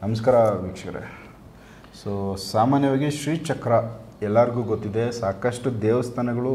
ನಮಸ್ಕಾರ ವೀಕ್ಷಕರೇ ಸೊ ಸಾಮಾನ್ಯವಾಗಿ ಶ್ರೀಚಕ್ರ ಎಲ್ಲರಿಗೂ ಗೊತ್ತಿದೆ ಸಾಕಷ್ಟು ದೇವಸ್ಥಾನಗಳು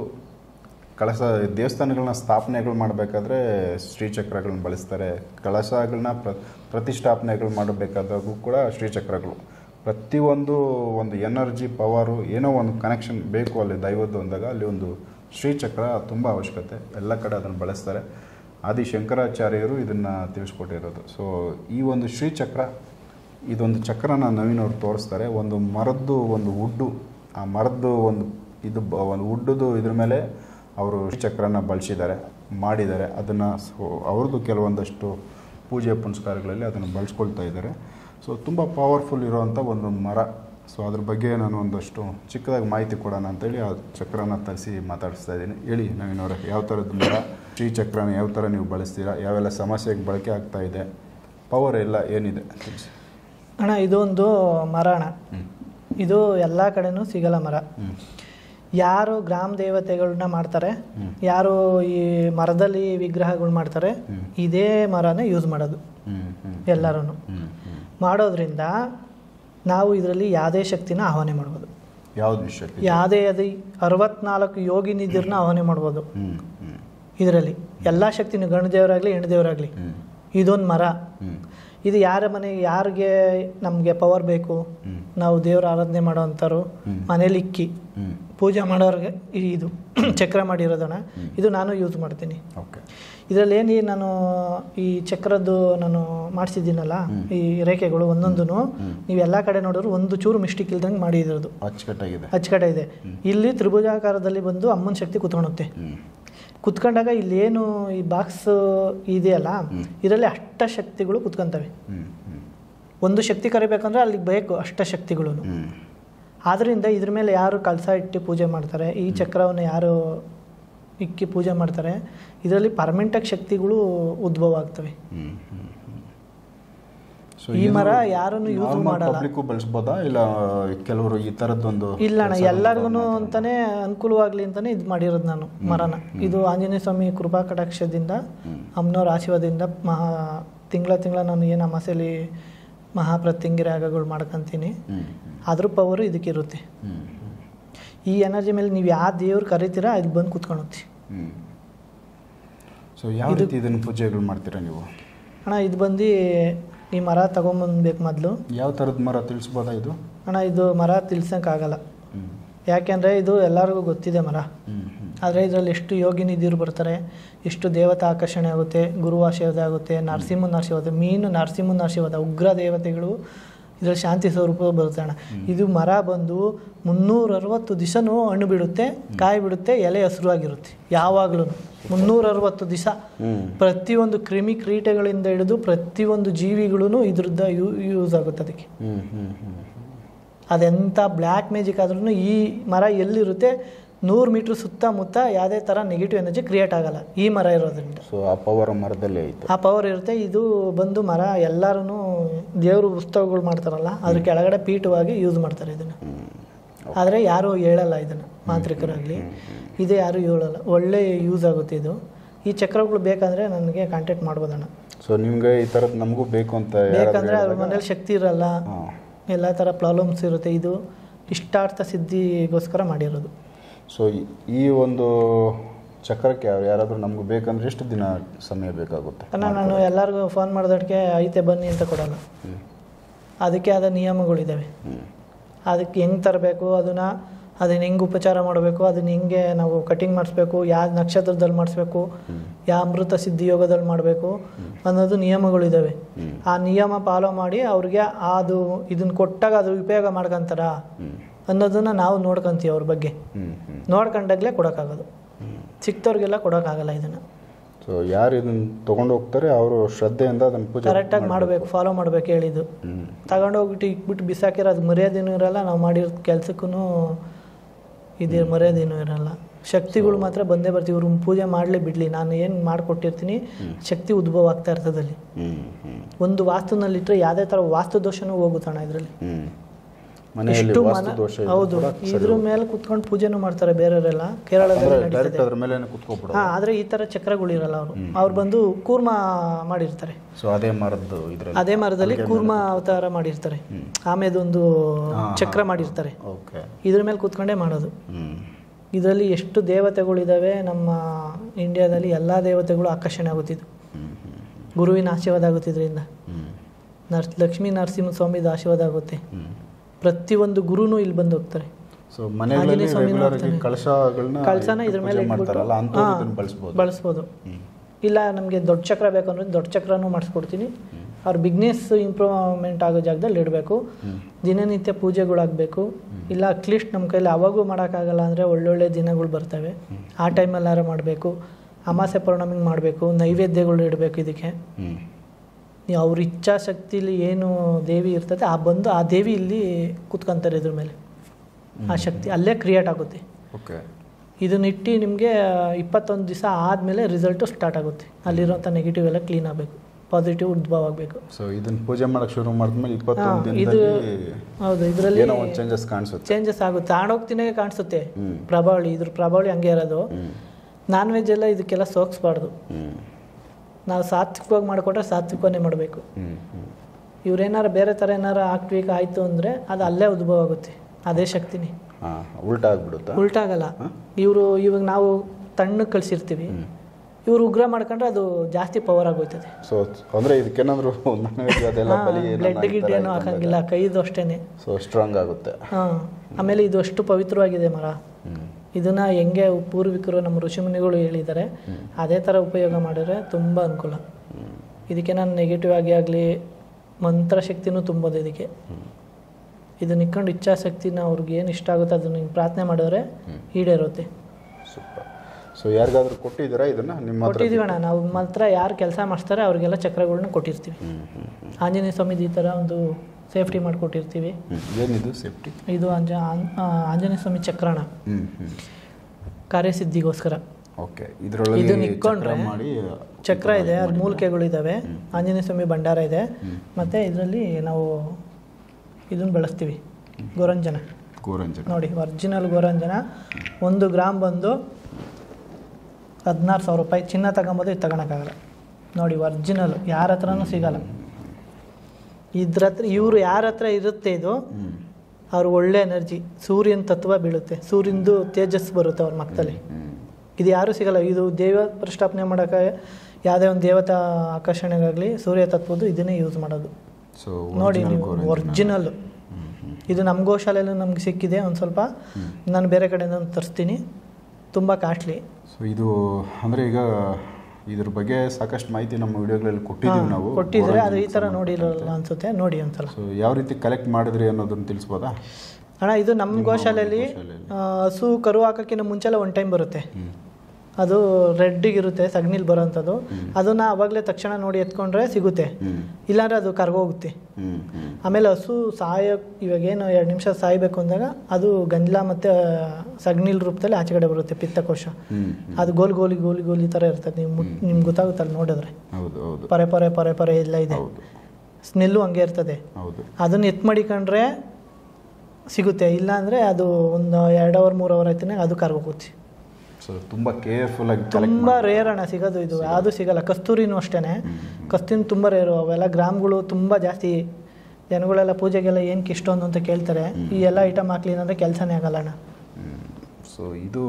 ಕಳಸ ದೇವಸ್ಥಾನಗಳನ್ನ ಸ್ಥಾಪನೆಗಳು ಮಾಡಬೇಕಾದ್ರೆ ಶ್ರೀಚಕ್ರಗಳನ್ನ ಬಳಸ್ತಾರೆ ಕಳಶಗಳನ್ನ ಪ್ರ ಪ್ರತಿಷ್ಠಾಪನೆಗಳು ಮಾಡಬೇಕಾದಾಗೂ ಕೂಡ ಶ್ರೀಚಕ್ರಗಳು ಪ್ರತಿಯೊಂದು ಒಂದು ಎನರ್ಜಿ ಪವರು ಏನೋ ಒಂದು ಕನೆಕ್ಷನ್ ಬೇಕು ಅಲ್ಲಿ ದೈವದ್ದು ಅಂದಾಗ ಅಲ್ಲಿ ಒಂದು ಶ್ರೀಚಕ್ರ ತುಂಬ ಅವಶ್ಯಕತೆ ಎಲ್ಲ ಕಡೆ ಅದನ್ನು ಬಳಸ್ತಾರೆ ಆದಿ ಶಂಕರಾಚಾರ್ಯರು ಇದನ್ನು ತಿಳಿಸ್ಕೊಟ್ಟಿರೋದು ಸೊ ಈ ಒಂದು ಶ್ರೀಚಕ್ರ ಇದೊಂದು ಚಕ್ರನ ನವೀನ್ ಅವ್ರು ತೋರಿಸ್ತಾರೆ ಒಂದು ಮರದ್ದು ಒಂದು ಉಡ್ಡು ಆ ಮರದ್ದು ಒಂದು ಇದು ಬ- ಒಂದು ಉಡ್ಡುದು ಇದ್ರ ಮೇಲೆ ಅವರು ಚಕ್ರನ ಬಳಸಿದ್ದಾರೆ ಮಾಡಿದ್ದಾರೆ ಅದನ್ನು ಸೊ ಅವ್ರದ್ದು ಕೆಲವೊಂದಷ್ಟು ಪೂಜೆ ಪುನಸ್ಕಾರಗಳಲ್ಲಿ ಅದನ್ನು ಬಳಸ್ಕೊಳ್ತಾ ಇದ್ದಾರೆ ಸೊ ತುಂಬ ಪವರ್ಫುಲ್ ಇರೋವಂಥ ಒಂದು ಮರ ಸೊ ಅದ್ರ ಬಗ್ಗೆ ನಾನು ಒಂದಷ್ಟು ಚಿಕ್ಕದಾಗಿ ಮಾಹಿತಿ ಕೊಡೋಣ ಅಂತೇಳಿ ಆ ಚಕ್ರನ ತರಿಸಿ ಮಾತಾಡಿಸ್ತಾ ಇದ್ದೀನಿ ಹೇಳಿ ನವೀನ್ ಅವರೇ ಯಾವ ಥರದ್ದು ಮರ ಶ್ರೀ ಚಕ್ರನ ಯಾವ ಥರ ನೀವು ಬಳಸ್ತೀರಾ ಯಾವೆಲ್ಲ ಸಮಸ್ಯೆಗೆ ಬಳಕೆ ಆಗ್ತಾ ಇದೆ ಪವರ್ ಎಲ್ಲ ಏನಿದೆ ತಿಳಿಸಿ ಅಣ್ಣ ಇದೊಂದು ಮರ ಅಣ್ಣ ಹ್ಞೂ ಇದು ಎಲ್ಲ ಕಡೆನೂ ಸಿಗಲ್ಲ ಮರ ಹ್ಞೂ ಯಾರು ಗ್ರಾಮ ದೇವತೆಗಳನ್ನ ಮಾಡ್ತಾರೆ ಹ್ಮ್. ಯಾರು ಈ ಮರದಲ್ಲಿ ವಿಗ್ರಹಗಳು ಮಾಡ್ತಾರೆ ಹ್ಮ್. ಇದೇ ಮರನೇ ಯೂಸ್ ಮಾಡೋದು ಹ್ಞೂ ಹ್ಞೂ ಎಲ್ಲರೂ ಹ್ಞೂ ಹ್ಞೂ ಮಾಡೋದ್ರಿಂದ ನಾವು ಇದರಲ್ಲಿ ಯಾವುದೇ ಶಕ್ತಿನ ಆಹ್ವಾನ ಮಾಡ್ಬೋದು ಯಾವ್ದು ವಿಷಯ ಯಾವುದೇ ಅದು ಅರವತ್ನಾಲ್ಕು ಯೋಗಿ ನಿಧಿರ್ನ ಆಹ್ವಾನ ಮಾಡ್ಬೋದು ಹ್ಞೂ ಹ್ಞೂ ಇದರಲ್ಲಿ ಎಲ್ಲ ಶಕ್ತಿನೂ ಗಂಡು ದೇವರಾಗಲಿ ಹೆಣ್ಣು ದೇವರಾಗಲಿ ಹ್ಞೂ ಇದೊಂದು ಮರ ಹ್ಞೂ ಇದು ಯಾರ ಮನೆಗೆ ಯಾರಿಗೆ ನಮಗೆ ಪವರ್ ಬೇಕು ಹ್ಞೂ ನಾವು ದೇವರ ಆರಾಧನೆ ಮಾಡೋವಂಥವ್ರು ಹ್ಮ್. ಮನೇಲಿ ಇಕ್ಕಿ ಹ್ಞೂ ಪೂಜೆ ಮಾಡೋರಿಗೆ ಈ- ಇದು ಚಕ್ರ ಮಾಡಿರೋದಣ್ಣ ಇದು ನಾನು ಯೂಸ್ ಮಾಡ್ತೀನಿ ಓಕೆ ಇದರಲ್ಲಿ ಏನು ನಾನು ಈ ಚಕ್ರದ್ದು ನಾನು ಮಾಡಿಸಿದ್ದೀನಲ್ಲ ಈ ರೇಖೆಗಳು ಒಂದೊಂದು ನೀವು ಎಲ್ಲ ಕಡೆ ನೋಡಿದ್ರು ಒಂದು ಚೂರು ಮಿಸ್ಟೇಕ್ ಇಲ್ದಂಗೆ ಮಾಡಿರೋದು ಅಚ್ಚುಕಟ್ಟಾಗಿದೆ ಅಚ್ಚುಕಡೆ ಇದೆ ಇಲ್ಲಿ ತ್ರಿಭುಜಾಕಾರದಲ್ಲಿ ಬಂದು ಅಮ್ಮನ ಶಕ್ತಿ ಕುತ್ಕೊಳುತ್ತೆ ಹ್ಞೂ ಕುತ್ಕೊಂಡಾಗ ಇಲ್ಲೇನು ಈ ಬಾಕ್ಸ್ ಇದೆಯಲ್ಲ ಇದರಲ್ಲಿ ಅಷ್ಟಶಕ್ತಿಗಳು ಕುತ್ಕೊಂತವೆ ಹ್ಞೂ ಹ್ಞೂ ಒಂದು ಶಕ್ತಿ ಕರಿಬೇಕಂದ್ರೆ ಅಲ್ಲಿಗೆ ಬೇಕು ಅಷ್ಟಶಕ್ತಿಗಳು ಹ್ಞೂ ಆದ್ದರಿಂದ ಇದ್ರ ಮೇಲೆ ಯಾರು ಕಳಸ ಇಟ್ಟು ಪೂಜೆ ಮಾಡ್ತಾರೆ ಈ ಚಕ್ರವನ್ನು ಯಾರು ಇಕ್ಕಿ ಪೂಜೆ ಮಾಡ್ತಾರೆ ಇದರಲ್ಲಿ ಪರ್ಮೆಂಟಾಗಿ ಶಕ್ತಿಗಳು ಉದ್ಭವ ಆಗ್ತವೆ ಹ್ಞೂ ಹ್ಞೂ ಸೊ ಈ ಮರ ಯಾರನ್ನು ಯೂಸ್ ಮಾಡಲ್ಲ ಪಬ್ಲಿಕ್ಕು ಬಳಸ್ಬೋದಾ ಇಲ್ಲ ಕೆಲವರು ಈ ಥರದ್ದೊಂದು ಇಲ್ಲ ಅಣ್ಣ ಎಲ್ಲರಿಗೂ ಅಂತಾನೆ ಅನುಕೂಲವಾಗ್ಲಿ ಅಂತಾನೆ ಇದು ಮಾಡಿರೋದು ನಾನು ಮರನ ಇದು ಆಂಜನೇಯ ಸ್ವಾಮಿ ಕೃಪಾ ಕಟಾಕ್ಷದಿಂದ ಅಮ್ಮನವ್ರ ಆಶೀರ್ವಾದದಿಂದ ಮಹಾ ತಿಂಗಳ ತಿಂಗಳ ನಾನು ಏನು ಅಮಾಸೆಯಲ್ಲಿ ಮಹಾಪ್ರತ್ಯಂಗಿರ ಯಾಗಗಳು ಮಾಡ್ಕೊಂತೀನಿ ಹ್ಞೂ ಅದ್ರ ಪವರು ಇದಕ್ಕಿರುತ್ತೆ ಹ್ಞೂ ಈ ಎನರ್ಜಿ ಮೇಲೆ ನೀವು ಯಾವ ದೇವ್ರು ಕರಿತೀರಾ ಇದು ಬಂದು ಕುತ್ಕೊಳುತ್ತೆ ಹ್ಞೂ ಸೊ ಯಾವ ರೀತಿ ಇದನ್ನು ಪೂಜೆಗಳು ಮಾಡ್ತೀರಾ ನೀವು ಅಣ್ಣ ಇದು ಬಂದು ಈ ಮರ ತಗೊಂಬಂದ್ಬೇಕು ಮೊದಲು ಯಾವ ಥರದ ಮರ ತಿಳಿಸ್ಬೋದಾ ಇದು ಅಣ್ಣ ಇದು ಮರ ತಿಳ್ಸೋಕ್ಕಾಗಲ್ಲ ಹ್ಞೂ ಯಾಕೆಂದರೆ ಇದು ಎಲ್ಲರಿಗೂ ಗೊತ್ತಿದೆ ಮರ ಹ್ಞೂ ಹ್ಞೂ ಆದರೆ ಇದರಲ್ಲಿ ಎಷ್ಟು ಯೋಗಿ ನಿಧಿರು ಬರ್ತಾರೆ ಎಷ್ಟು ದೇವತಾ ಆಕರ್ಷಣೆ ಆಗುತ್ತೆ ಗುರು ಆಶೀರ್ವಾದ ಆಗುತ್ತೆ ನರಸಿಂಹನ ಆಶೀರ್ವಾದ ಮೀನು ನರಸಿಂಹನ ಆಶೀರ್ವಾದ ಉಗ್ರ ದೇವತೆಗಳು ಇದರಲ್ಲಿ ಶಾಂತಿ ಸ್ವರೂಪ ಬರುತ್ತೆ ಅಣ್ಣ ಇದು ಮರ ಬಂದು ಮುನ್ನೂರ ಅರವತ್ತು ದಿವಸನೂ ಹಣ್ಣು ಬಿಡುತ್ತೆ ಕಾಯಿ ಬಿಡುತ್ತೆ ಎಲೆ ಹಸಿರುವಾಗಿರುತ್ತೆ ಯಾವಾಗಲೂ ಮುನ್ನೂರ ಅರವತ್ತು ದಿವಸ ಹ್ಞೂ ಪ್ರತಿಯೊಂದು ಕ್ರಿಮಿ ಕ್ರೀಟೆಗಳಿಂದ ಹಿಡಿದು ಪ್ರತಿಯೊಂದು ಜೀವಿಗಳೂ ಇದ್ರದ್ದು ಯೂ ಯೂಸ್ ಆಗುತ್ತೆ ಅದಕ್ಕೆ ಹ್ಞೂ ಹ್ಞೂ ಹ್ಞೂ ಅದೆಂಥ ಬ್ಲ್ಯಾಕ್ ಮ್ಯಾಜಿಕ್ ಆದ್ರೂ ಈ ಮರ ಎಲ್ಲಿರುತ್ತೆ ನೂರು ಮೀಟ್ರ್ ಸುತ್ತಮುತ್ತ ಯಾವುದೇ ಥರ ನೆಗೆಟಿವ್ ಎನರ್ಜಿ ಕ್ರಿಯೇಟ್ ಆಗಲ್ಲ ಈ ಮರ ಇರೋದ್ರಿಂದ ಸೊ ಆ ಪವರ್ ಮರದಲ್ಲೇ ಐತೆ ಆ ಪವರ್ ಇರುತ್ತೆ ಇದು ಬಂದು ಮರ ಎಲ್ಲರೂ ದೇವರು ಉತ್ಸವಗಳು ಮಾಡ್ತಾರಲ್ಲ ಅದ್ರ ಕೆಳಗಡೆ ಪೀಠವಾಗಿ ಯೂಸ್ ಮಾಡ್ತಾರೆ ಇದನ್ನು ಹ್ಞೂ ಆದರೆ ಯಾರೂ ಹೇಳಲ್ಲ ಇದನ್ನು ಮಾಂತ್ರಿಕರಾಗಲಿ ಇದೇ ಯಾರೂ ಹೇಳಲ್ಲ ಒಳ್ಳೆ ಯೂಸ್ ಆಗುತ್ತೆ ಇದು ಈ ಚಕ್ರಗಳು ಬೇಕಂದರೆ ನನಗೆ ಕಾಂಟ್ಯಾಕ್ಟ್ ಮಾಡ್ಬೋದಣ್ಣ ಸೊ ನಿಮ್ಗೆ ಈ ಥರದ್ದು ನಮಗೂ ಬೇಕು ಅಂತ ಯಾರಾದ್ರೂ ಬೇಕಂದರೆ ಅವ್ರ ಹೇಳಿದಾಗ- ಮನೇಲಿ ಶಕ್ತಿ ಇರಲ್ಲ ಹಾಂ ಎಲ್ಲ ಥರ ಪ್ರಾಬ್ಲಮ್ಸ್ ಇರುತ್ತೆ ಇದು ಇಷ್ಟಾರ್ಥ ಸಿದ್ಧಿಗೋಸ್ಕರ ಮಾಡಿರೋದು ಸೊ ಈ- ಈ ಒಂದು ಚಕ್ರಕ್ಕೆ ಯಾರು ಯಾರಾದರೂ ನಮಗೂ ಬೇಕಂದ್ರೆ ಎಷ್ಟು ದಿನ ಸಮಯ ಬೇಕಾಗುತ್ತೆ ಅಣ್ಣ ನಾನು ಎಲ್ಲರಿಗೂ ಫೋನ್ ಮಾಡಿದಕ್ಕೆ ಐತೆ ಬನ್ನಿ ಅಂತ ಕೊಡಲ್ಲ ಹ್ಞೂ ಅದಕ್ಕೆ ಆದ ನಿಯಮಗಳಿದ್ದಾವೆ ಹ್ಞೂ ಅದಕ್ಕೆ ಹೆಂಗೆ ತರಬೇಕು ಅದನ್ನು ಅದನ್ನ ಹೆಂಗೆ ಉಪಚಾರ ಮಾಡಬೇಕು ಅದನ್ನ ಹೆಂಗೆ ನಾವು ಕಟಿಂಗ್ ಮಾಡಿಸ್ಬೇಕು ಯಾವ ನಕ್ಷತ್ರದಲ್ಲಿ ಮಾಡಿಸ್ಬೇಕು ಯಾವ ಅಮೃತ ಸಿದ್ಧಿ ಯೋಗದಲ್ಲಿ ಮಾಡಬೇಕು ಅನ್ನೋದು ನಿಯಮಗಳಿದ್ದಾವೆ ಹ್ಮ್. ಆ ನಿಯಮ ಫಾಲೋ ಮಾಡಿ ಅವ್ರಿಗೆ ಅದು ಇದನ್ನ ಕೊಟ್ಟಾಗ ಅದು ಉಪಯೋಗ ಮಾಡ್ಕೊಂತಾರ ಹ್ಞೂ ಅನ್ನೋದನ್ನ ನಾವು ನೋಡ್ಕೊಂತೀವಿ ಅವ್ರ ಬಗ್ಗೆ ಹ್ಞೂ ಹ್ಞೂ ನೋಡ್ಕೊಂಡಾಗಲೇ ಕೊಡೋಕ್ಕಾಗೋದು ಸಿಕ್ತವ್ರಿಗೆಲ್ಲ ಕೊಡೋಕ್ಕಾಗಲ್ಲ ಇದನ್ನು ಸೊ ಯಾರು ಇದನ್ನು ತೊಗೊಂಡು ಹೋಗ್ತಾರೆ ಅವರು ಶ್ರದ್ಧೆಯಿಂದ ಅದನ್ನು ಪೂಜೆ ಕರೆಕ್ಟಾಗಿ ಮಾಡಬೇಕು ಫಾಲೋ ಮಾಡ್ಬೇಕು ಹೇಳಿದ್ದು ಹ್ಞೂ ತಗೊಂಡೋಗ್ಬಿಟ್ಟು ಇಕ್ಬಿಟ್ಟು ಬಿಸಾಕಿರೋ ಅದು ಮರ್ಯಾದೆನೂ ಇರಲ್ಲ ನಾವು ಮಾಡಿರೋ ಕೆಲ್ಸಕ್ಕೂ ಇದು ಮರ್ಯಾದೆನೂ ಇರಲ್ಲ ಶಕ್ತಿಗಳು ಮಾತ್ರ ಬಂದೇ ಬರ್ತೀವಿ ಇವ್ರು ಪೂಜೆ ಮಾಡಲಿ ಬಿಡಲಿ ನಾನು ಏನು ಮಾಡಿಕೊಟ್ಟಿರ್ತೀನಿ ಶಕ್ತಿ ಉದ್ಭವ ಆಗ್ತಾ ಇರ್ತದೆ ಅಲ್ಲಿ ಹ್ಞೂ ಹ್ಞೂ ಒಂದು ವಾಸ್ತುನಲ್ಲಿಟ್ಟರೆ ಯಾವುದೇ ಥರ ವಾಸ್ತು ದೋಷನೂ ಹೋಗುತ್ತಣ್ಣ ಇದರಲ್ಲಿ ಹ್ಞೂ ಮನೆಯಲ್ಲಿ ಎಷ್ಟು ವಾಸ್ತು ಮನ ದೋಷ ಇದ್ರೂ ಹೌದು ಕೂಡ ಸರಿ ಇದ್ರ ಮೇಲೆ ಕುತ್ಕೊಂಡು ಪೂಜೆನೂ ಮಾಡ್ತಾರೆ ಬೇರೆಯವರೆಲ್ಲ ಕೇರಳದಲ್ಲಿ ಅಂದ್ರೆ ನಡೀತದೆ ಡೈರೆಕ್ಟ್ ಅದ್ರ ಮೇಲೆ ಕುತ್ಕೊಬಿಡೋದು ಹಾ ಆದ್ರೆ ಈ ತರ ಚಕ್ರಗಳಿರಲ್ಲ ಅವರು ಅವ್ರು ಬಂದು ಕೂರ್ಮ ಮಾಡಿರ್ತಾರೆ ಸೊ ಅದೇ ಮರದ್ದು ಇದ್ರಲ್ಲಿ ಅದೇ ಮರದಲ್ಲಿ ಕೂರ್ಮ ಅವತಾರ ಮಾಡಿರ್ತಾರೆ ಆಮೇದೊಂದು ಚಕ್ರ ಮಾಡಿರ್ತಾರೆ ಓಕೆ ಇದ್ರ ಮೇಲೆ ಕೂತ್ಕೊಂಡೇ ಮಾಡೋದು ಹ್ಮ್ ಇದರಲ್ಲಿ ಎಷ್ಟು ದೇವತೆಗಳಿದಾವೆ ನಮ್ಮ ಇಂಡಿಯಾದಲ್ಲಿ ಎಲ್ಲ ದೇವತೆಗಳು ಆಕರ್ಷಣೆ ಆಗುತ್ತಿದ್ದು ಹ್ಮ್ ಹ್ಮ್ ಗುರುವಿನ ಆಶೀರ್ವಾದ ಆಗುತ್ತಿದ್ರಿಂದ ಹ್ಮ್ ನರ್ ಲಕ್ಷ್ಮೀ ನರಸಿಂಹ ಸ್ವಾಮಿದ ಆಶೀರ್ವಾದ ಆಗುತ್ತೆ ಹ್ಮ್ ಪ್ರತಿಯೊಂದು ಗುರುನು ಇಲ್ಲಿ ಬಂದು ಹೋಗ್ತಾರೆ ಸೊ ಮನೆಗಳಲ್ಲಿ ಆಂಜನೇಯ ಸ್ವಾಮಿನೂ ರೆಗ್ಯುಲರ್ ಆಗಿ ಹೋಗ್ತಾನೆ. ಕಳಶಗಳನ್ನ ಕಳಸನ ಇಟ್ಟು ಇದ್ರ ಮೇಲೆ ಪೂಜೆ ಮಾಡ್ತಾರಲ್ಲ ಇಟ್ಬಿಟ್ಟು ಅಂಥವ್ರು ಹಾ, ಇದನ್ನ ಬಳಸ್ಬೋದು ಬಳಸ್ಬೋದು ಹ್ಮ್ ಇಲ್ಲ ನಮಗೆ ದೊಡ್ಡ ಚಕ್ರ ಬೇಕು ಅಂದ್ರೆ ದೊಡ್ಡ ಚಕ್ರನೂ ಮಾಡಿಸ್ಕೊಡ್ತೀನಿ ಅವ್ರ ಬಿಗ್ನೆಸ್ ಇಂಪ್ರೂವ್ಮೆಂಟ್ ಆಗೋ ಜಾಗದಲ್ಲಿ ಇಡಬೇಕು ದಿನನಿತ್ಯ ಪೂಜೆಗಳಾಗಬೇಕು ಇಲ್ಲ ಅಟ್ಲೀಸ್ಟ್ ನಮ್ಮ ಕೈಲಿ ಅವಾಗೂ ಮಾಡೋಕ್ಕಾಗಲ್ಲ ಅಂದರೆ ಒಳ್ಳೊಳ್ಳೆ ದಿನಗಳು ಬರ್ತವೆ ಆ ಟೈಮಲ್ಲಾರ ಮಾಡಬೇಕು ಅಮಾಸೆ ಪೌರ್ಣಮಿಗೆ ಮಾಡಬೇಕು ನೈವೇದ್ಯಗಳು ಇಡಬೇಕು ಇದಕ್ಕೆ ಹ್ಮ್ ನೀವು ಅವ್ರ ಇಚ್ಛಾಶಕ್ತಿಲಿ ಏನು ದೇವಿ ಇರ್ತದೆ ಆ ಬಂದು ಆ ದೇವಿ ಇಲ್ಲಿ ಕೂತ್ಕೊಂತಾರೆ ಇದ್ರ ಮೇಲೆ ಆ ಶಕ್ತಿ ಅಲ್ಲೇ ಕ್ರಿಯೇಟ್ ಆಗುತ್ತೆ ಓಕೆ ಇದನ್ನ ಇಟ್ಟು ನಿಮಗೆ ಇಪ್ಪತ್ತೊಂದು ದಿವಸ ಆದಮೇಲೆ ರಿಸಲ್ಟು ಸ್ಟಾರ್ಟ್ ಆಗುತ್ತೆ ಅಲ್ಲಿರೋಂಥ ನೆಗೆಟಿವ್ ಎಲ್ಲ ಕ್ಲೀನ್ ಆಗಬೇಕು ಪಾಸಿಟಿವ್ ಉದ್ಭವ ಆಗಬೇಕು ಸೊ ಇದನ್ನ ಪೂಜೆ ಮಾಡಕ್ ಶುರು ಮಾಡಿದ್ಮೇಲೆ ಇಪ್ಪತ್ತೊಂದು ಹಾ, ಇದು ದಿನದಲ್ಲಿ ಹೌದು ಇದರಲ್ಲಿ ಏನೋ ಒಂದು ಚೇಂಜಸ್ ಕಾಣಿಸುತ್ತೆ ಚೇಂಜಸ್ ಆಗುತ್ತೆ ತಾಣೋಗ್ತಿನೇ ಕಾಣಿಸುತ್ತೆ ಹ್ಮ್ ಪ್ರಭಾವಳಿ ಇದ್ರ ಪ್ರಭಾವಳಿ ಹಂಗೆ ಇರೋದು ಹ್ಮ್ ನಾನ್ ವೆಜ್ ಎಲ್ಲ ಇದಕ್ಕೆಲ್ಲ ಸೋಕ್ಸ್ಬಾರ್ದು ಹ್ಮ್ ನಾವು ಸಾತ್ವಿಕವಾಗಿ ಮಾಡಿಕೊಟ್ರೆ ಸಾತ್ವಿಕವನ್ನೇ ಮಾಡಬೇಕು ಹ್ಮ್ ಹ್ಮ್ ಇವ್ರೇನಾರು ಬೇರೆ ಥರ ಏನಾರು ಹಾಕ್ಬೇಕು ಆಯಿತು ಅಂದರೆ ಅದು ಅಲ್ಲೇ ಉದ್ಭವ ಆಗುತ್ತೆ ಅದೇ ಶಕ್ತಿನಿ ಹಾ ಉಲ್ಟಾ ಆಗ್ಬಿಡುತ್ತಾ ಉಲ್ಟಾಗಲ್ಲ ಇವರು ಇವಾಗ ನಾವು ತಣ್ಣಗೆ ಕಳಿಸಿರ್ತೀವಿ ಇವ್ರು ಉಗ್ರ ಮಾಡ್ಕೊಂಡ್ರೆ ಅದು ಜಾಸ್ತಿ ಪವರ್ ಆಗೋಯ್ತದೆ ಸೊ ಅಂದ್ರೆ ಇದಕ್ಕೇನಾದ್ರು ನಾನ್ವೆಜ್ ಅದೆಲ್ಲ ಬಲಿ ಬ್ಲಡ್ ಗಿಡ್ ಏನೂ ಹಾಕಂಗಿಲ್ಲ ಕೈದು ಅಷ್ಟೇನೆ ಸೊ ಸ್ಟ್ರಾಂಗ್ ಆಗುತ್ತೆ ಹಾಂ ಆಮೇಲೆ ಇದು ಅಷ್ಟು ಪವಿತ್ರವಾಗಿದೆ ಮರ ಹ್ಮ್ ಇದನ್ನ ಹೆಂಗೆ ಪೂರ್ವಿಕರು ನಮ್ಮ ಋಷಿಮುನಿಗಳು ಹೇಳಿದ್ದಾರೆ ಅದೇ ಥರ ಉಪಯೋಗ ಮಾಡಿದ್ರೆ ತುಂಬ ಅನುಕೂಲ ಇದಕ್ಕೆ ನಾನು ನೆಗೆಟಿವ್ ಆಗಿ ಆಗಲಿ ಮಂತ್ರ ಶಕ್ತಿನೂ ತುಂಬೋದು ಇದಕ್ಕೆ ಇದನ್ನ ಇಟ್ಕೊಂಡು ಇಚ್ಛಾಶಕ್ತಿನ ಅವ್ರಿಗೆ ಏನು ಇಷ್ಟ ಆಗುತ್ತೆ ಅದನ್ನ ಹಿಂಗೆ ಪ್ರಾರ್ಥನೆ ಮಾಡಿದ್ರೆ ಈಡೇರುತ್ತೆ ಸೂಪರ್ ಸೊ ಯಾರಿಗಾದ್ರೂ ಕೊಟ್ಟಿದ್ದೀರಾ ಇದನ್ನ ನಿಮ್ಮ ಹತ್ರ ಕೊಟ್ಟಿದ್ದೀವಣ್ಣ ನಾವು ಮಾತ್ರ ಯಾರು ಕೆಲಸ ಮಾಡಿಸ್ತಾರೆ ಅವ್ರಿಗೆಲ್ಲ ಚಕ್ರಗಳನ್ನ ಕೊಟ್ಟಿರ್ತೀವಿ ಹ್ಮ್ ಹ್ಮ್ ಹ್ಮ್ ಆಂಜನೇಯ ಸ್ವಾಮಿದು ಈ ಥರ ಒಂದು ಸೇಫ್ಟಿ ಮಾಡಿಕೊಟ್ಟಿರ್ತೀವಿ ಹ್ಮ್. ಏನಿದು ಸೇಫ್ಟಿ ಇದು ಆಂಜ ಆನ್- ಆ, ಆಂಜನೇಯ ಸ್ವಾಮಿ ಚಕ್ರಣ ಹ್ಮ್ ಹ್ಮ್ ಕಾರ್ಯಸಿದ್ಧಿಗೋಸ್ಕರ ಓಕೆ ಇದರೊಳಗೆ ಇದನ್ನ ಚಕ್ರ ಇಟ್ಕೊಂಡ್ರೆ ಮಾಡಿ ಚಕ್ರ ಇದೆ ಅದ್ರ ಮೂಲಿಕೆಗಳು ಇದ್ದಾವೆ ಆಂಜನೇಯ ಸ್ವಾಮಿ ಭಂಡಾರ ಇದೆ ಮತ್ತು ಇದರಲ್ಲಿ ನಾವು ಇದನ್ನು ಬಳಸ್ತೀವಿ ಗೋರಂಜನ ಗೋರಂಜನ ನೋಡಿ ಒರಿಜಿನಲ್ ಗೋರಂಜನ ಒಂದು ಗ್ರಾಮ್ ಬಂದು ಹದಿನಾರು ಸಾವಿರ ರೂಪಾಯಿ ಚಿನ್ನ ತಗೊಂಬೋದು ಇದು ತಗೊಳಕ್ಕಾಗಲ್ಲ ನೋಡಿ ಒರಿಜಿನಲ್ ಯಾರ ಹತ್ರನೂ ಸಿಗಲ್ಲ ಇದ್ರ ಹತ್ರ ಇವರು ಯಾರ ಹತ್ರ ಇರುತ್ತೆ ಇದು ಹ್ಮ್ ಅವ್ರು ಒಳ್ಳೆ ಎನರ್ಜಿ ಸೂರ್ಯನ ತತ್ವ ಬೀಳುತ್ತೆ ಸೂರ್ಯಂದು ತೇಜಸ್ ಬರುತ್ತೆ ಅವ್ರ ಮಕ್ಕದಲ್ಲಿ ಹ್ಮ್ ಇದು ಯಾರೂ ಸಿಗಲ್ಲ ಇದು ದೇವ ಪ್ರತಿಷ್ಠಾಪನೆ ಮಾಡೋಕೆ ಯಾವುದೇ ಒಂದು ದೇವತಾ ಆಕರ್ಷಣೆಗಾಗಲಿ ಸೂರ್ಯ ತತ್ವದ್ದು ಇದನ್ನೇ ಯೂಸ್ ಮಾಡೋದು ಸೊ ನೋಡಿ ನೀವು ಒರಿಜಿನಲ್ ಇದು ನಮ್ಮ ಗೋಶಾಲೆಯಲ್ಲೂ ನಮ್ಗೆ ಸಿಕ್ಕಿದೆ ಒಂದು ಸ್ವಲ್ಪ ನಾನು ಬೇರೆ ಕಡೆಯಿಂದ ತರಿಸ್ತೀನಿ ತುಂಬ ಕಾಸ್ಟ್ಲಿ ಸೊ ಇದು ಅಂದ್ರೆ ಈಗ ಇದ್ರ ಬಗ್ಗೆ ಸಾಕಷ್ಟು ಮಾಹಿತಿ ನಮ್ಮ ವಿಡಿಯೋಗಳಲ್ಲಿ ಕೊಟ್ಟಿದ್ದೀವಿ ನಾವು ಕೊಟ್ಟಿದ್ರೆ ಅದು ಈ ಗೋರಂಜನಕ್ಕೆ ಥರ ಸಂಬಂಧಪಟ್ಟಂತೆ. ನೋಡಿರಲ್ಲ ಅನ್ಸುತ್ತೆ ನೋಡಿ ಒಂದ್ಸಲ ಸೊ ಯಾವ ರೀತಿ ಕಲೆಕ್ಟ್ ಮಾಡಿದ್ರಿ ಅನ್ನೋದನ್ನ ತಿಳಿಸ್ಬೋದಾ ಅಣ್ಣ ಇದು ನಮ್ಮ ನಿಮ್ಮ ಗೋಶಾಲೆಯಲ್ಲಿ ಗೋಶಾಲೆಯಲ್ಲಿ. ಆ, ಹಸು ಕರು ಹಾಕೋಕ್ಕಿಂತ ಮುಂಚೆಲ್ಲ ಒನ್ ಟೈಮ್ ಬರುತ್ತೆ ಹ್ಮ್ ಅದು ರೆಡ್ಡಿಗಿರುತ್ತೆ ಸಗಣಿಲಿ ಬರೋಂಥದ್ದು ಅದನ್ನ ಅವಾಗಲೇ ತಕ್ಷಣ ನೋಡಿ ಎತ್ಕೊಂಡ್ರೆ ಸಿಗುತ್ತೆ ಹ್ಮ್ ಇಲ್ಲಾಂದ್ರೆ ಅದು ಕರ್ಗೋಗುತ್ತೆ ಹ್ಮ್ ಹ್ಮ್ ಆಮೇಲೆ ಹಸು ಸಾಯ ಇವಾಗೇನು ಎರಡು ನಿಮಿಷ ಸಾಯಬೇಕು ಅಂದಾಗ ಅದು ಗಂಜಲ ಮತ್ತು ಸಗಣಿಲ್ ರೂಪದಲ್ಲಿ ಆಚೆ ಕಡೆ ಬರುತ್ತೆ ಪಿತ್ತಕೋಶ ಹ್ಮ್ ಅದು ಗೋಲ್ ಗೋಲಿ ಗೋಲಿ ಗೋಲಿ ಥರ ಇರ್ತದೆ ನೀವು ಮುಟ್ ನಿಮ್ಗೆ ಗೊತ್ತಾಗುತ್ತಲ್ಲ ನೋಡಿದ್ರೆ ಹೌದು ಹೌದು ಪರೆ ಪರೆ ಪರೆ ಪರೆ ಎಲ್ಲ ಇದೆ ಹೌದು ಸ್ಮೆಲ್ಲು ಹಂಗೆ ಇರ್ತದೆ ಹೌದು ಅದನ್ನ ಎತ್ ಮಾಡಿಕೊಂಡ್ರೆ ಸಿಗುತ್ತೆ ಇಲ್ಲಾಂದರೆ ಅದು ಒಂದು ಎರಡು ಅವರ್ ಮೂರು ಅವರ್ ಆಯ್ತಾನೆ ಅದು ಕರ್ಗೋಗುತ್ತೆ ಸೊ ತುಂಬಾ ಕೇರ್ಫುಲ್ ಆಗಿ ಕಲೆಕ್ಟ್ ತುಂಬ ರೇರ್ ಅಣ್ಣ ಸಿಗೋದು ಇದು ಯಾವುದು ಸಿಗಲ್ಲ ಕಸ್ತೂರಿನೂ ಅಷ್ಟೇ ಕಸ್ತೂರಿನ ತುಂಬ ರೇರು ಅವೆಲ್ಲ ಗ್ರಾಮ್ಗಳು ತುಂಬ ಜಾಸ್ತಿ ಜನಗಳೆಲ್ಲ ಪೂಜೆಗೆಲ್ಲ ಏನಕ್ಕೆ ಇಷ್ಟೊಂದು ಅಂತ ಕೇಳ್ತಾರೆ ಈ ಎಲ್ಲ ಐಟಮ್ ಹಾಕ್ಲಿ ಅಂದರೆ ಕೆಲಸನೇ ಆಗಲ್ಲ ಅಣ್ಣ ಸೊ ಇದು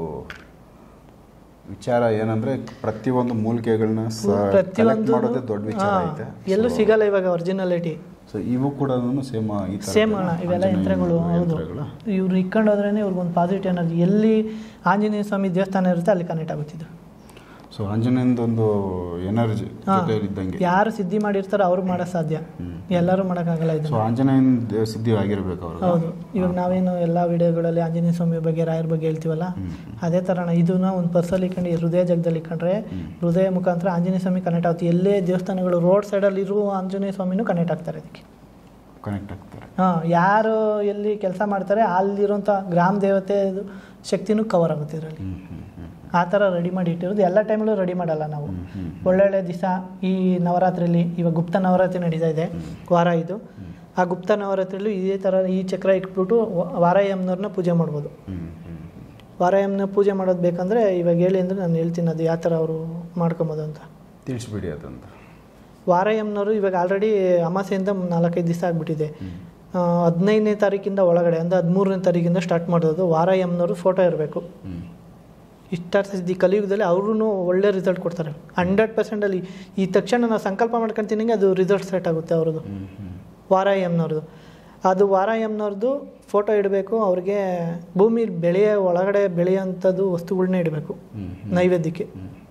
ವಿಚಾರ ಏನಂದ್ರೆ ಪ್ರತಿಯೊಂದು ಮೂಲಿಕೆಗಳನ್ನ ಕಲೆಕ್ಟ್ ಪ್ರತಿಯೊಂದು ಮಾಡೋದೇ ದೊಡ್ಡ ವಿಚಾರ ಐತೆ ಎಲ್ಲೂ ಸಿಗಲ್ಲ ಇವಾಗ ಒರಿಜಿನಾಲಿಟಿ ಸೊ ಇವು ಕೂಡ ಸೇಮ್ ಈ ತರ ಸೇಮ್ ಅಣ್ಣ ಇವೆಲ್ಲ ಯಂತ್ರಗಳು ಹೌದು ಇವ್ರು ಇಕ್ಕೊಂಡು ಹೋದ್ರೇ ಇವ್ರಿಗೊಂದು ಪಾಸಿಟಿವ್ ಎನರ್ಜಿ ಎಲ್ಲಿ ಆಂಜನೇಯ ಸ್ವಾಮಿ ದೇವಸ್ಥಾನ ಇರುತ್ತೆ ಅಲ್ಲಿ ಕನೆಕ್ಟ್ ಆಗುತ್ತಿದ್ದು ಸೊ ಆಂಜನೇಯಂದೊಂದು ಎನರ್ಜಿ ಹಾ. ಜೊತೆಲಿ ಇದ್ದಂಗೆ ಯಾರು ಸಿದ್ಧಿ ಮಾಡಿರ್ತಾರೋ ಅವ್ರು ಮಾಡೋಕ್ಕೆ ಸಾಧ್ಯ ಎಲ್ಲರೂ ಮಾಡೋಕ್ಕಾಗಲ್ಲ ಇದು ಸೊ ಆಂಜನೇಯನ್ ದೇ- ಸಿದ್ಧಿ ಆಗಿರ್ಬೇಕು ಅವ್ರಿಗೆ ಹೌದು ಇವಾಗ ನಾವೇನು ಎಲ್ಲ ವಿಡಿಯೋಗಳಲ್ಲಿ ಆಂಜನೇಯ ಸ್ವಾಮಿ ಬಗ್ಗೆ ರಾಯರ ಬಗ್ಗೆ ಹೇಳ್ತೀವಲ್ಲ ಅದೇ ಥರನ ಇದನ್ನ ಒಂದು ಪರ್ಸಲ್ಲಿ ಇಟ್ಕೊಂಡು ಈ ಹೃದಯ ಜಾಗದಲ್ಲಿ ಇಟ್ಕೊಂಡ್ರೆ ಹೃದಯ ಮುಖಾಂತರ ಆಂಜನೇಯ ಸ್ವಾಮಿ ಕನೆಕ್ಟ್ ಆಗುತ್ತೆ ಎಲ್ಲೇ ದೇವಸ್ಥಾನಗಳು ರೋಡ್ ಸೈಡಲ್ಲಿ ಇರುವ ಆಂಜನೇಯ ಸ್ವಾಮಿನೂ ಕನೆಕ್ಟ್ ಆಗ್ತಾರೆ ಇದಕ್ಕೆ ಕನೆಕ್ಟ್ ಆಗ್ತಾರೆ ಹಾಂ ಯಾರು ಎಲ್ಲಿ ಕೆಲಸ ಮಾಡ್ತಾರೆ ಅಲ್ಲಿರೋಂಥ ಗ್ರಾಮ ದೇವತೆ ಶಕ್ತಿನೂ ಕವರ್ ಆಗುತ್ತೆ ಇದರಲ್ಲಿ ಹ್ಮ್ ಹ್ಮ್ ಹ್ಮ್ ಆ ಥರ ರೆಡಿ ಮಾಡಿ ಇಟ್ಟಿರೋದು ಎಲ್ಲ ಟೈಮಲ್ಲೂ ರೆಡಿ ಮಾಡಲ್ಲ ನಾವು ಒಳ್ಳೊಳ್ಳೆ ದಿವಸ ಈ ನವರಾತ್ರಿಲಿ ಇವಾಗ ಗುಪ್ತ ನವರಾತ್ರಿ ನಡೀತಾ ಇದೆ ವಾರ ಇದು ಆ ಗುಪ್ತ ನವರಾತ್ರಿಲೂ ಇದೇ ಥರ ಈ ಚಕ್ರ ಇಟ್ಬಿಟ್ಟು ವ- ವಾರಾಯಮ್ಮನವ್ರನ್ನ ಪೂಜೆ ಮಾಡ್ಬೋದು ಹ್ಞೂ ಹ್ಞೂ ವಾರಾಯಮ್ಮನ ಪೂಜೆ ಮಾಡೋದು ಬೇಕಂದರೆ ಇವಾಗ ಹೇಳಿ ಅಂದರೆ ನಾನು ಹೇಳ್ತೀನಿ ಅದು ಯಾವ ಥರ ಅವರು ಮಾಡ್ಕೊಬೋದು ಅಂತ ತಿಳಿಸ್ಬಿಡಿ ಅದಂತ ವಾರಾಯಮ್ಮನವರು ಇವಾಗ ಆಲ್ರೆಡಿ ಅಮಾಸೆಯಿಂದ ನಾಲ್ಕೈದು ದಿವಸ ಆಗಿಬಿಟ್ಟಿದೆ ಹ್ಞೂ ಹದಿನೈದನೇ ತಾರೀಕಿಂದ ಒಳಗಡೆ ಅಂದರೆ ಹದಿಮೂರನೇ ತಾರೀಕಿಂದ ಸ್ಟಾರ್ಟ್ ಮಾಡೋದು ವಾರಾಯಮ್ಮನವರು ಫೋಟೋ ಇರಬೇಕು ಹ್ಞೂ ಇಷ್ಟಾರ್ಥಿಸಿದ ಈ ಕಲಿಯುಗದಲ್ಲಿ ಅವ್ರೂ ಒಳ್ಳೆ ರಿಸಲ್ಟ್ ಕೊಡ್ತಾರೆ ಹಂಡ್ರೆಡ್ ಪರ್ಸೆಂಟಲ್ಲಿ ಈ ತಕ್ಷಣ ನಾವು ಸಂಕಲ್ಪ ಮಾಡ್ಕೊತೀನಿ ಅದು ರಿಸಲ್ಟ್ ಸೆಟ್ ಆಗುತ್ತೆ ಅವ್ರದ್ದು ಹ್ಞೂ ಹ್ಞೂ ವಾರಾಯಮ್ಮನವ್ರದ್ದು ಅದು ವಾರಾಯಮ್ಮನವ್ರದ್ದು ಫೋಟೋ ಇಡಬೇಕು ಅವ್ರಿಗೆ ಭೂಮಿ ಬೆಳೆಯ ಒಳಗಡೆ ಬೆಳೆಯೋಂಥದ್ದು ವಸ್ತುಗಳ್ನ ಇಡಬೇಕು ಹ್ಞೂ ನೈವೇದ್ಯಕ್ಕೆ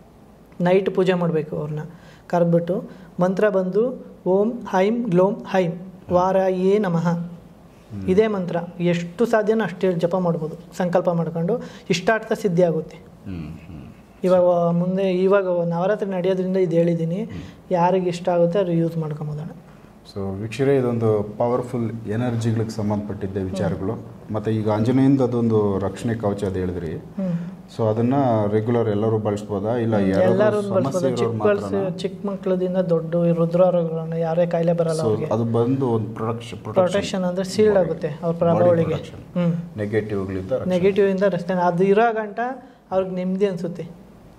ನೈಟ್ ಪೂಜೆ ಮಾಡಬೇಕು ಅವ್ರನ್ನ ಕರೆದ್ಬಿಟ್ಟು ಮಂತ್ರ ಬಂದು ಓಂ ಹೈಂ ಗ್ಲೋಂ ಹೈಂ ವಾರಾಯೇ ನಮಃ ಇದೇ ಮಂತ್ರ ಎಷ್ಟು ಸಾಧ್ಯನೋ ಅಷ್ಟು ಜಪ ಮಾಡ್ಬೋದು ಸಂಕಲ್ಪ ಮಾಡ್ಕೊಂಡು ಇಷ್ಟಾರ್ಥ ಸಿದ್ಧಿ ಆಗುತ್ತೆ ಹ್ಞೂ ಹ್ಞೂ ಇವಾಗ ಮುಂದೆ ಇವಾಗ ನವರಾತ್ರಿ ನಡೆಯೋದ್ರಿಂದ ಇದು ಹೇಳಿದ್ದೀನಿ ಯಾರಿಗೆ ಇಷ್ಟ ಆಗುತ್ತೆ ಅದು ಯೂಸ್ ಮಾಡ್ಕೊಬೋದಣ್ಣ ಸೊ ವೀಕ್ಷರೇ ಇದೊಂದು ಪವರ್ಫುಲ್ ಎನರ್ಜಿಗಳಿಗೆ ಸಂಬಂಧಪಟ್ಟಿದ್ದ ವಿಚಾರಗಳು ಮತ್ತು ಈಗ ಆಂಜನೇಯಿಂದ ಅದೊಂದು ರಕ್ಷಣೆ ಕವಚ ಅದು ಹೇಳಿದ್ರಿ ಹ್ಞೂ ಸೊ ಅದನ್ನ ರೆಗ್ಯುಲರ್ ಎಲ್ಲರೂ ಬಳಸ್ಬೋದಾ ಇಲ್ಲ ಎಲ್ಲರೂ ಯಾರು ಸಮಸ್ಯೆ ಬಳಸ್ಬೋದು ಇರೋರು ಚಿಕ್ಕ ಬಳಸಿ ಮಾತ್ರನಾ? ಚಿಕ್ಕ ಮಕ್ಕಳದಿಂದ ದೊಡ್ಡ ರುದ್ರರೋಗಗಳನ್ನ ಯಾರೇ ಕಾಯಿಲೆ ಬರಲ್ಲ ಸೊ ಅವ್ರಿಗೆ ಅದು ಬಂದು ಒಂದು ಪ್ರೊಡಕ್ಷನ್ ಪ್ರೊಟೆಕ್ಷನ್ ಅಂದರೆ ಸೀಲ್ಡ್ ಆಗುತ್ತೆ ಅವ್ರ ಪ್ರಭಾವಳಿಗೆ ಹ್ಞೂ ನೆಗೆಟಿವ್ಗಳಿಂದ ನೆಗೆಟಿವ್ ಇಂದ ರೆಸ್ಟೆನ್ ಅದು ಇರೋ ಗಂಟ ಅವ್ರಿಗೆ ನೆಮ್ಮದಿ ಅನಿಸುತ್ತೆ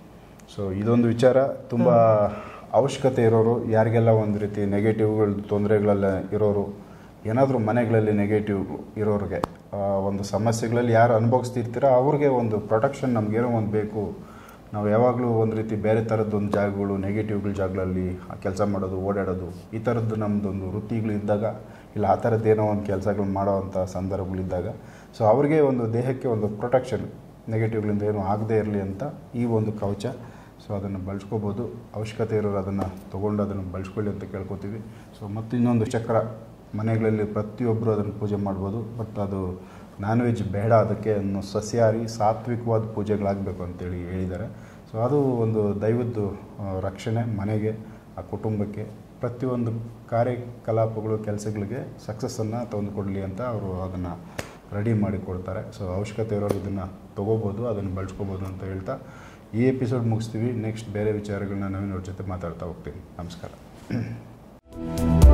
ಸೊ ಇದೊಂದು ವಿಚಾರ ತುಂಬ ಅವಶ್ಯಕತೆ ಇರೋರು ಯಾರಿಗೆಲ್ಲ ಒಂದು ರೀತಿ ನೆಗೆಟಿವ್ಗಳು ತೊಂದರೆಗಳೆಲ್ಲ ಇರೋರು ಏನಾದರೂ ಮನೆಗಳಲ್ಲಿ ನೆಗೆಟಿವ್ ಇರೋರಿಗೆ ಆ, ಒಂದು ಸಮಸ್ಯೆಗಳಲ್ಲಿ ಯಾರು ಅನುಭವಿಸ್ತಿರ್ತೀರೋ ಅವ್ರಿಗೆ ಒಂದು ಪ್ರೊಟೆಕ್ಷನ್ ನಮಗೇನೋ ಒಂದು ಬೇಕು ನಾವು ಯಾವಾಗಲೂ ಒಂದು ರೀತಿ ಬೇರೆ ಥರದ್ದೊಂದು ಜಾಗಗಳು ನೆಗೆಟಿವ್ಗಳ ಜಾಗಗಳಲ್ಲಿ ಕೆಲಸ ಮಾಡೋದು ಓಡಾಡೋದು ಈ ಥರದ್ದು ನಮ್ಮದೊಂದು ವೃತ್ತಿಗಳಿದ್ದಾಗ ಇಲ್ಲ ಆ ಥರದ್ದೇನೋ ಒಂದು ಕೆಲಸಗಳು ಮಾಡೋವಂಥ ಸಂದರ್ಭಗಳಿದ್ದಾಗ ಸೊ ಅವ್ರಿಗೆ ಒಂದು ದೇಹಕ್ಕೆ ಒಂದು ಪ್ರೊಟೆಕ್ಷನ್ ನೆಗೆಟಿವ್ಗಳಿಂದ ಏನು ಆಗದೇ ಇರಲಿ ಅಂತ ಈ ಒಂದು ಕವಚ ಸೊ ಅದನ್ನು ಬಳಸ್ಕೋಬೋದು ಅವಶ್ಯಕತೆ ಇರೋರು ಅದನ್ನು ತೊಗೊಂಡು ಅದನ್ನು ಬಳಸ್ಕೊಳ್ಳಿ ಅಂತ ಕೇಳ್ಕೊತೀವಿ ಸೊ ಮತ್ತು ಇನ್ನೊಂದು ಚಕ್ರ ಮನೆಗಳಲ್ಲಿ ಪ್ರತಿಯೊಬ್ಬರು ಅದನ್ನು ಪೂಜೆ ಮಾಡ್ಬೋದು ಬಟ್ ಅದು ನಾನ್ ವೆಜ್ ಬೇಡ ಅದಕ್ಕೆ ಅನ್ನೋ ಸಸ್ಯಾಹಾರಿ ಸಾತ್ವಿಕವಾದ ಪೂಜೆಗಳಾಗಬೇಕು ಅಂತೇಳಿ ಹೇಳಿದ್ದಾರೆ ಸೊ ಅದು ಒಂದು ದೈವದ್ದು ಆ, ರಕ್ಷಣೆ ಮನೆಗೆ ಆ ಕುಟುಂಬಕ್ಕೆ ಪ್ರತಿಯೊಂದು ಕಾರ್ಯಕಲಾಪಗಳು ಕೆಲಸಗಳಿಗೆ ಸಕ್ಸಸ್ಸನ್ನು ತಂದುಕೊಡಲಿ ಅಂತ ಅವರು ಅದನ್ನು ರೆಡಿ ಮಾಡಿ ಕೊಡ್ತಾರೆ ಸೊ ಅವಶ್ಯಕತೆ ಇರೋರು ಇದನ್ನು ತೊಗೋಬೋದು ಅದನ್ನು ಬಳಸ್ಕೋಬೋದು ಅಂತ ಹೇಳ್ತಾ ಈ ಎಪಿಸೋಡ್ ಮುಗಿಸ್ತೀವಿ ನೆಕ್ಸ್ಟ್ ಬೇರೆ ವಿಚಾರಗಳನ್ನ ನವೀನ್ ಅವ್ರ ಜೊತೆ ಮಾತಾಡ್ತಾ ಹೋಗ್ತೀನಿ ನಮಸ್ಕಾರ